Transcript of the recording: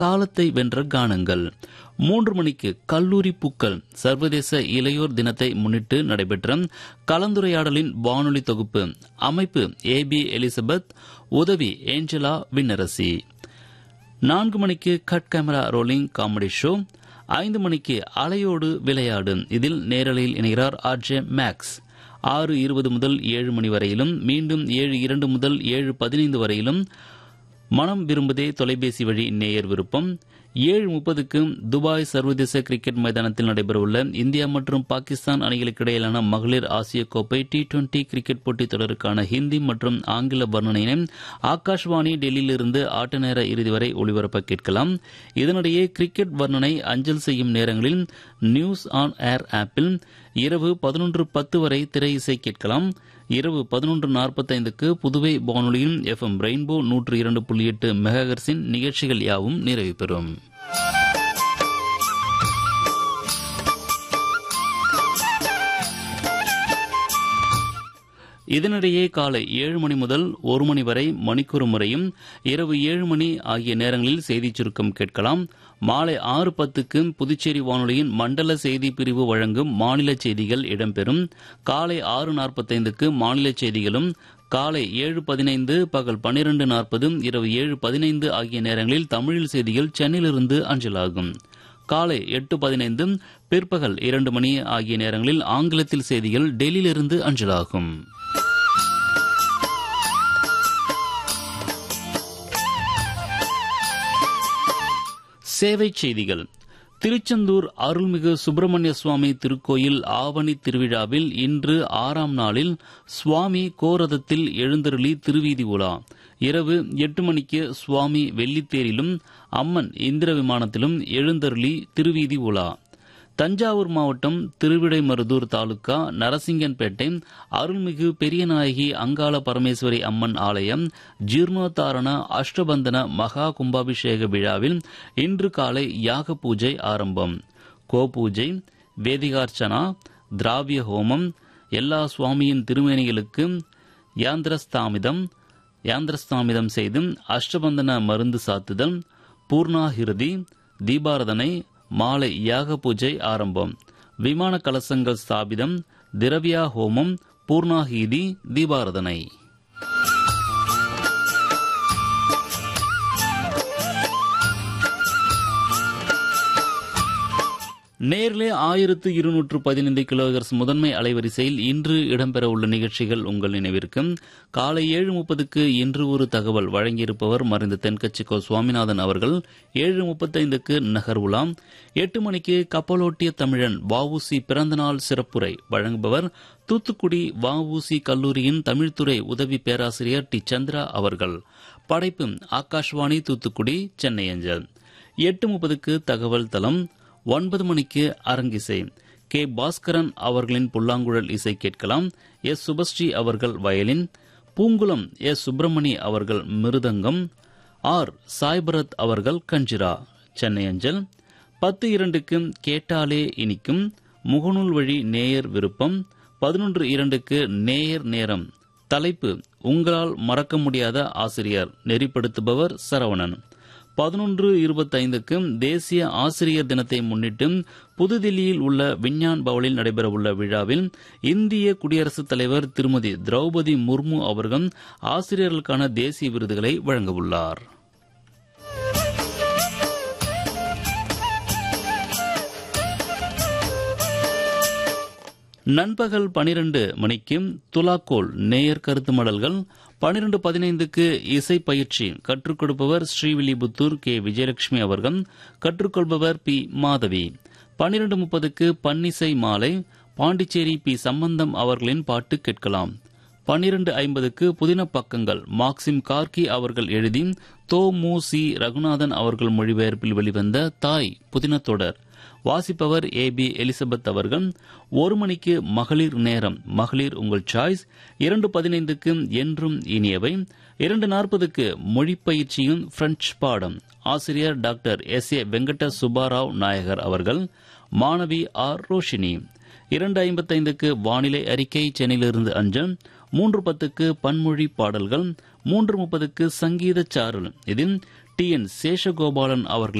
காலத்தை வென்ற கானங்கள் மூன்று மணிக்கு கல்லூரி பூக்கள் சர்வதேச இளையோர் தினத்தை முன்னிட்டு நடைபெற்ற கலந்துரையாடலின் வானொலி தொகுப்பு அமைப்பு ஏ பி எலிசபெத் உதவி ஏஞ்சலா விண்ணரசி நான்கு மணிக்கு cut camera rolling comedy show ஐந்து மணிக்கு அலையோடு விளையாடு இதில் நேரலையில் இணைகிறார் ஆர்ஜே மேக்ஸ் ஆறு இருபது முதல் ஏழு மணி வரையிலும் மீண்டும் ஏழு இரண்டு முதல் ஏழு பதினைந்து வரையிலும் மனம் விரும்புதே தொலைபேசி வழி நேயர் விருப்பம் ஏழு முப்பதுக்கு துபாய் சர்வதேச கிரிக்கெட் மைதானத்தில் நடைபெறவுள்ள இந்தியா மற்றும் பாகிஸ்தான் அணிகளுக்கு இடையிலான மகளிர் ஆசிய கோப்பை டி டுவெண்டி கிரிக்கெட் போட்டித் தொடருக்கான ஹிந்தி மற்றும் ஆங்கில வர்ணனையினை ஆகாஷ்வாணி டெல்லியிலிருந்து ஆட்ட நேர இறுதி வரை ஒளிபரப்ப கேட்கலாம் இதனிடையே கிரிக்கெட் வர்ணனை அஞ்சல் செய்யும் நேரங்களில் நியூஸ் ஆன் ஏர் ஆப்பில் இரவு பதினொன்று பத்து வரை திரை இசை கேட்கலாம் இரவு பதினொன்று நாற்பத்தைந்துக்கு புதுவை வானொலியின் எஃப் எம் ரெயின்போ நூற்று இரண்டு புள்ளி எட்டு மெகாகர்ஸின் நிகழ்ச்சிகள் யாவும் நிறைவு பெறும் இதனிடையே காலை ஏழு மணி முதல் ஒரு மணி வரை மணிக்கூறு முறையும் இரவு ஏழு மணி ஆகிய நேரங்களில் செய்திச் சுருக்கம் கேட்கலாம் மாலை ஆறு பத்துக்கு புதுச்சேரி வானொலியின் மண்டல செய்தி பிரிவு வழங்கும் மாநில செய்திகள் இடம்பெறும் காலை ஆறு நாற்பத்தைந்துக்கு மாநில செய்திகளும் காலை ஏழு பதினைந்து பகல் பன்னிரண்டு நாற்பது இரவு ஏழு பதினைந்து ஆகிய நேரங்களில் தமிழில் செய்திகள் சென்னையிலிருந்து அஞ்சலாகும் காலை எட்டு பதினைந்து பிற்பகல் இரண்டு மணி ஆகிய நேரங்களில் ஆங்கிலத்தில் செய்திகள் டெல்லியிலிருந்து அஞ்சலாகும் சேவை செய்திகள் திருச்செந்தூர் அருள்மிகு சுப்பிரமணிய சுவாமி திருக்கோயில் ஆவணி திருவிழாவில் இன்று ஆறாம் நாளில் சுவாமி கோரதத்தில் எழுந்தருளி திருவீதி உலா இரவு எட்டு மணிக்கு சுவாமி வெள்ளித்தேரிலும் அம்மன் இந்திர விமானத்திலும் எழுந்தருளி திருவீதி உலா தஞ்சாவூர் மாவட்டம் திருவிடைமருதூர் தாலுகா நரசிங்கன்பேட்டை அருள்மிகு பெரியநாயகி அங்காள பரமேஸ்வரி அம்மன் ஆலயம் ஜீர்ணோத்தாரண அஷ்டபந்தன மகா கும்பாபிஷேக விழாவில் இன்று காலை யாக பூஜை ஆரம்பம் கோபூஜை வேதிகார்ச்சனா திராவிய ஹோமம் எல்லா சுவாமியின் திருமேனிகளுக்கு யாந்திரஸ்தாமிதம் யாந்திரஸ்தாமிதம் செய்து அஷ்டபந்தன மருந்து சாத்துதல் பூர்ணாகிருதி தீபாரதனை மாலை யாக பூஜை ஆரம்பம் விமான கலசங்கள் ஸ்தாபிதம் திரவியா ஹோமம் பூர்ணாகீதி தீபாரதனை நேரிலே ஆயிரத்து இருநூற்று பதினைந்து கிலோஹெர்ஸ் முதன்மை அலைவரிசையில் இன்று இடம்பெறவுள்ள நிகழ்ச்சிகள் உங்கள் நினைவிற்கு காலை ஏழு முப்பதுக்கு இன்று ஒரு தகவல் வழங்கியிருப்பவர் மறைந்த தென்கட்சிக்கோ சுவாமிநாதன் அவர்கள் ஏழு முப்பத்தைந்துக்கு நகர்வுலாம் எட்டு மணிக்கு கப்பலோட்டிய தமிழன் வஉசி பிறந்தநாள் சிறப்புரை வழங்குபவர் தூத்துக்குடி வஉசி கல்லூரியின் தமிழ்துறை உதவி பேராசிரியர் டி சந்திரா அவர்கள் படைப்பு ஆகாஷ்வாணி தூத்துக்குடி சென்னை அஞ்சல் எட்டு முப்பதுக்கு தகவல் தளம் ஒன்பது மணிக்கு அரங்கிசை கே பாஸ்கரன் அவர்களின் புல்லாங்குழல் இசை கேட்கலாம் எஸ் சுபஸ்ரீ அவர்கள் வயலின் பூங்குளம் எஸ் சுப்பிரமணி அவர்கள் மிருதங்கம் ஆர் சாய்பரத் அவர்கள் கஞ்சிரா சென்னை அஞ்சல் பத்து இரண்டுக்கு கேட்டாலே இனிக்கும் முகநூல் வழி நேயர் விருப்பம் பதினொன்று இரண்டுக்கு நேயர் நேரம் தலைப்பு உங்களால் மறக்க முடியாத ஆசிரியர் நெறிப்படுத்துபவர் சரவணன் பதினொன்று இருபத்தைந்துக்கு தேசிய ஆசிரியர் தினத்தை முன்னிட்டு புதுதில்லியில் உள்ள விஞ்ஞான் பவலில் நடைபெறவுள்ள விழாவில் இந்திய குடியரசுத் தலைவர் திருமதி திரௌபதி முர்மு அவர்கள் ஆசிரியர்களுக்கான தேசிய விருதுகளை வழங்கவுள்ளார் நண்பகல் பனிரெண்டு மணிக்கு துலாக்கோல் நேயர் கருத்து மடல்கள் பனிரெண்டு பதினைந்துக்கு இசை பயிற்சி கற்றுக் கொடுப்பவர் ஸ்ரீவில்லிபுத்தூர் கே விஜயலட்சுமி அவர்கள் கற்றுக்கொள்பவர் பி மாதவி பனிரெண்டு முப்பதுக்கு பன்னிசை மாலை பாண்டிச்சேரி பி சம்பந்தம் அவர்களின் பாட்டு கேட்கலாம் பன்னிரண்டு ஐம்பதுக்கு புதின பக்கங்கள் மார்க்சிம் கார்கி அவர்கள் எழுதி தோ மு சி ரகுநாதன் அவர்கள் மொழிபெயர்ப்பில் வெளிவந்த தாய் புதின தொடர் வாசிப்பவர் ஏ பி எலிசபெத் அவர்கள் ஒரு மணிக்கு மகளிர் நேரம் மகளிர் உங்கள் சாய்ஸ் இரண்டு பதினைந்துக்கு என்றும் இனியவை இரண்டு நாற்பதுக்கு மொழி பயிற்சியும் பிரெஞ்சு பாடம் ஆசிரியர் doctor S A Venkata Subbarao Nayagar அவர்கள் மாணவி ஆர் ரோஷினி இரண்டு ஐம்பத்தைந்துக்கு வானிலை அறிக்கை சென்னையிலிருந்து அஞ்சல் மூன்று பத்துக்கு பன்மொழி பாடல்கள் மூன்று முப்பதுக்கு சங்கீத சாரல் இதில் டி டி என் சேஷகோபாலன் அவர்கள்